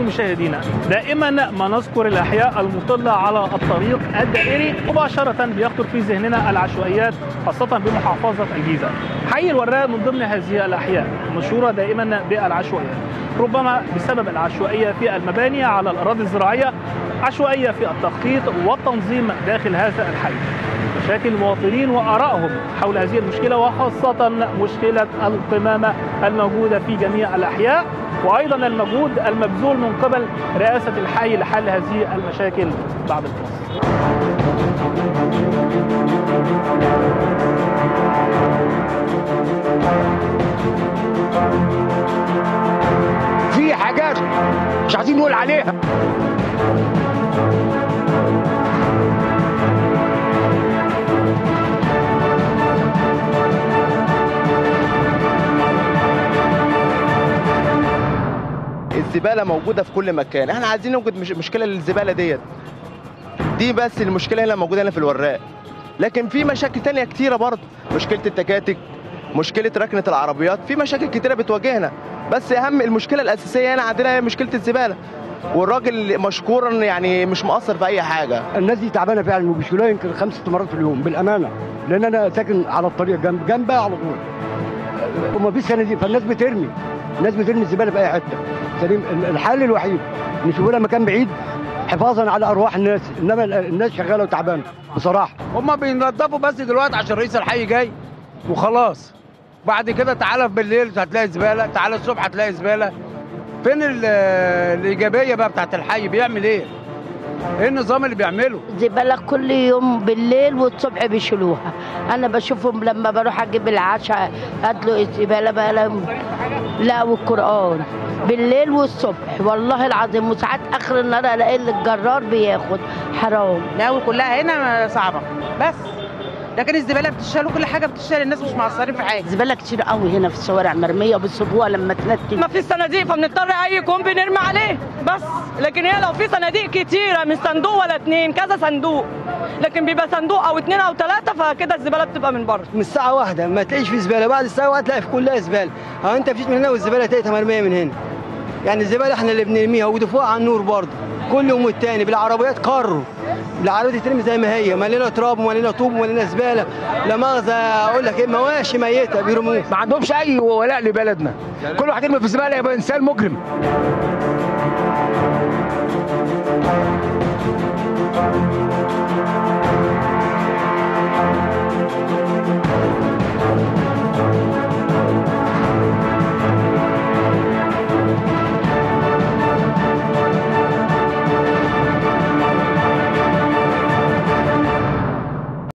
مشاهدينا دائما ما نذكر الأحياء المطلة على الطريق الدائري مباشرة بيخطر في ذهننا العشوائيات خاصة بمحافظة الجيزة حي الوراق من ضمن هذه الأحياء مشهورة دائما بالعشوائيات ربما بسبب العشوائية في المباني على الأراضي الزراعية عشوائية في التخطيط والتنظيم داخل هذا الحي مشاكل المواطنين وآرائهم حول هذه المشكلة وخاصة مشكلة القمامة الموجودة في جميع الأحياء وأيضا المجهود المبذول من قبل رئاسة الحي لحل هذه المشاكل بعد الفاصل في حاجات مش عايزين نقول عليها الزباله موجوده في كل مكان احنا عايزين نوجد مش مشكله للزباله ديت دي بس المشكله هنا موجوده هنا في الوراق لكن في مشاكل تانية كتيره برضه مشكله التكاتك مشكله ركنه العربيات في مشاكل كتيره بتواجهنا بس اهم المشكله الاساسيه هنا عندنا هي مشكله الزباله والراجل مشكورا يعني مش مقصر في اي حاجه الناس دي تعبانه فعلا وبيشيلوها يمكن خمس ست مرات في اليوم بالامانه لان انا ساكن على الطريق جنب جنبها على طول وما فيش صناديق فالناس بترمي الناس بترمي الزباله في اي حته سليم الحل الوحيد نشوف لها مكان بعيد حفاظا على ارواح الناس انما الناس شغاله وتعبانه بصراحه هما بينظفوا بس دلوقتي عشان رئيس الحي جاي وخلاص بعد كده تعالى بالليل هتلاقي زباله تعالى الصبح هتلاقي زباله فين ال- الايجابيه بقى بتاعت الحي بيعمل ايه ايه النظام اللي بيعمله زبالة كل يوم بالليل والصبح بيشيلوها انا بشوفهم لما بروح اجيب العشاء ادلق الزبالة بقى لهم لا والقرآن بالليل والصبح والله العظيم وساعات اخر النهار الاقي اللي الجرار بياخد حرام لا كلها هنا صعبه بس لكن الزباله بتشال وكل حاجه بتشال الناس مش مقصرين في حاجه زبالة كتير قوي هنا في الشوارع مرمية وبيسيبوها لما تنتج ما فيش صناديق فبنضطر اي كوم بنرمي عليه بس لكن هي لو في صناديق كتيره مش صندوق ولا اتنين كذا صندوق لكن بيبقى صندوق او اتنين او تلاته فكده الزباله بتبقى من بره من الساعة واحدة ما تلاقيش في زبالة بعد الساعة واحدة تلاقي في كلها زبالة ها انت مشيت من هنا والزبالة تلاقيها مرمية من هنا يعني الزبالة احنا اللي بنرميها ودفوع على النور برضه كل يوم والتاني بالعربيات قروا العربيات ترمي زي ما هي ملينا تراب وملينا طوب وملينا زبالة لا مؤاخذة اقول لك ايه مواشي ميتة بيرموها ما عندهمش اي ولاء لبلدنا كل واحد يرمي في الزباله يبقى انسان مجرم